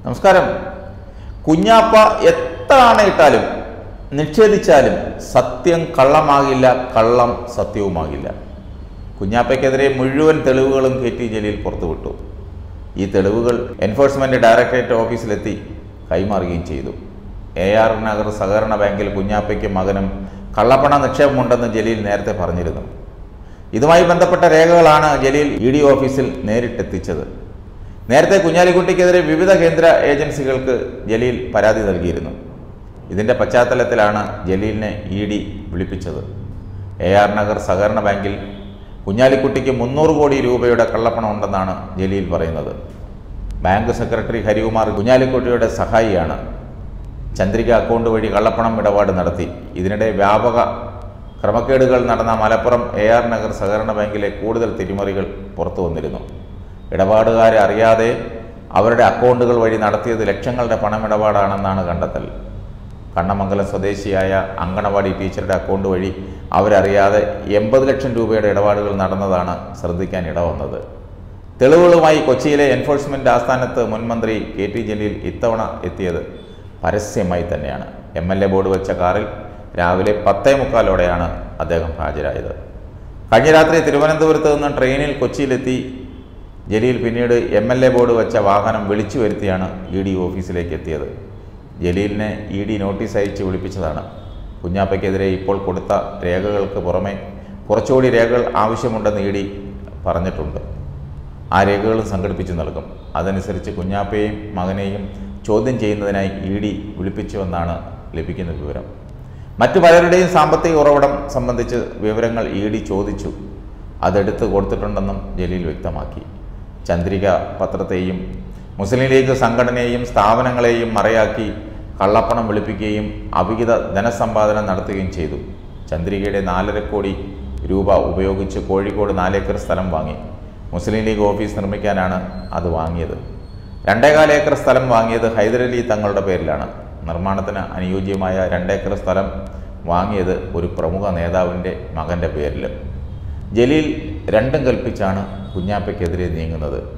നമസ്കാരം കുഞ്ഞാപ്പ എത്ര ആണയിട്ടാലും നിഷേധിച്ചാലും സത്യം കള്ളമാകില്ല കള്ളം സത്യവുമാകില്ല കുഞ്ഞാപ്പയ്ക്കെതിരെ മുഴുവൻ തെളിവുകളും കെ ടി ജലീൽ പുറത്തുവിട്ടു ഈ തെളിവുകൾ എൻഫോഴ്സ്മെന്റ് ഡയറക്ടറേറ്റ് ഓഫീസിലെത്തി കൈമാറുകയും ചെയ്തു എ ആർ നഗർ സഹകരണ ബാങ്കിൽ കുഞ്ഞാപ്പയ്ക്കും മകനും കള്ളപ്പണ നിക്ഷേപമുണ്ടെന്ന് ജലീൽ നേരത്തെ പറഞ്ഞിരുന്നു ഇതുമായി ബന്ധപ്പെട്ട രേഖകളാണ് ജലീൽ ഇ ഡി ഓഫീസിൽ നേരിട്ടെത്തിച്ചത് നേരത്തെ കുഞ്ഞാലിക്കുട്ടിക്കെതിരെ വിവിധ കേന്ദ്ര ഏജൻസികൾക്ക് ജലീൽ പരാതി നൽകിയിരുന്നു ഇതിന്റെ പശ്ചാത്തലത്തിലാണ് ജലീലിനെ ഇ ഡി വിളിപ്പിച്ചത് എ ആർ നഗർ സഹകരണ ബാങ്കിൽ കുഞ്ഞാലിക്കുട്ടിക്ക് മുന്നൂറ് കോടി രൂപയുടെ കള്ളപ്പണം ഉണ്ടെന്നാണ് ജലീൽ പറയുന്നത് ബാങ്ക് സെക്രട്ടറി ഹരികുമാർ കുഞ്ഞാലിക്കുട്ടിയുടെ സഹായിയാണ് ചന്ദ്രിക അക്കൗണ്ട് വഴി കള്ളപ്പണം ഇടപാട് നടത്തി ഇതിനിടെ വ്യാപക ക്രമക്കേടുകൾ നടന്ന മലപ്പുറം എ ആർ നഗർ സഹകരണ ബാങ്കിലെ കൂടുതൽ തിരിമറികൾ പുറത്തു വന്നിരുന്നു ഇടപാടുകാരെ അറിയാതെ അവരുടെ അക്കൗണ്ടുകൾ വഴി നടത്തിയത് ലക്ഷങ്ങളുടെ പണമിടപാടാണെന്നാണ് കണ്ടെത്തൽ കണ്ണമംഗലം സ്വദേശിയായ അങ്കണവാടി ടീച്ചറുടെ അക്കൗണ്ട് വഴി അവരറിയാതെ എൺപത് ലക്ഷം രൂപയുടെ ഇടപാടുകൾ നടന്നതാണ് ശ്രദ്ധിക്കാൻ ഇടവന്നത് തെളിവുകളുമായി കൊച്ചിയിലെ എൻഫോഴ്സ്മെന്റ് ആസ്ഥാനത്ത് മുൻമന്ത്രി കെ ടി ജലീൽ ഇത്തവണ എത്തിയത് പരസ്യമായി തന്നെയാണ് എം എൽ എ ബോർഡ് വെച്ച കാറിൽ രാവിലെ പത്തേ മുക്കാലോടെയാണ് അദ്ദേഹം ഹാജരായത് കഴിഞ്ഞ രാത്രി തിരുവനന്തപുരത്ത് നിന്ന് ട്രെയിനിൽ കൊച്ചിയിലെത്തി ജലീൽ പിന്നീട് എം എൽ എ ബോർഡ് വെച്ച വാഹനം വിളിച്ചു വരുത്തിയാണ് ഇ ഡി ഓഫീസിലേക്ക് എത്തിയത് ജലീലിനെ ഇ ഡി നോട്ടീസ് അയച്ച് വിളിപ്പിച്ചതാണ് കുഞ്ഞാപ്പയ്ക്കെതിരെ ഇപ്പോൾ കൊടുത്ത രേഖകൾക്ക് പുറമെ കുറച്ചുകൂടി രേഖകൾ ആവശ്യമുണ്ടെന്ന് ഇ ഡി പറഞ്ഞിട്ടുണ്ട് ആ രേഖകളും സംഘടിപ്പിച്ചു നൽകും അതനുസരിച്ച് കുഞ്ഞാപ്പയെയും മകനെയും ചോദ്യം ചെയ്യുന്നതിനായി ഇ ഡി വിളിപ്പിച്ചുവെന്നാണ് ലഭിക്കുന്ന വിവരം മറ്റു പലരുടെയും സാമ്പത്തിക ഉറവിടം സംബന്ധിച്ച് വിവരങ്ങൾ ഇ ഡി ചോദിച്ചു അതെടുത്ത് കൊടുത്തിട്ടുണ്ടെന്നും ജലീൽ വ്യക്തമാക്കി ചന്ദ്രിക പത്രത്തെയും മുസ്ലിം ലീഗ് സംഘടനയെയും സ്ഥാപനങ്ങളെയും മറയാക്കി കള്ളപ്പണം വെളുപ്പിക്കുകയും അവിഹിത ധനസമ്പാദനം നടത്തുകയും ചെയ്തു ചന്ദ്രികയുടെ നാലര കോടി രൂപ ഉപയോഗിച്ച് കോഴിക്കോട് നാലേക്കർ സ്ഥലം വാങ്ങി മുസ്ലിം ലീഗ് ഓഫീസ് നിർമ്മിക്കാനാണ് അത് വാങ്ങിയത് രണ്ടേകാൽ ഏക്കർ സ്ഥലം വാങ്ങിയത് ഹൈദരലി തങ്ങളുടെ പേരിലാണ് നിർമ്മാണത്തിന് അനുയോജ്യമായ രണ്ടേക്കർ സ്ഥലം വാങ്ങിയത് ഒരു പ്രമുഖ നേതാവിൻ്റെ മകൻ്റെ പേരിലും ജലീൽ രണ്ടും കൽപ്പിച്ചാണ് കുഞ്ഞാപ്പയ്ക്കെതിരെ നീങ്ങുന്നത്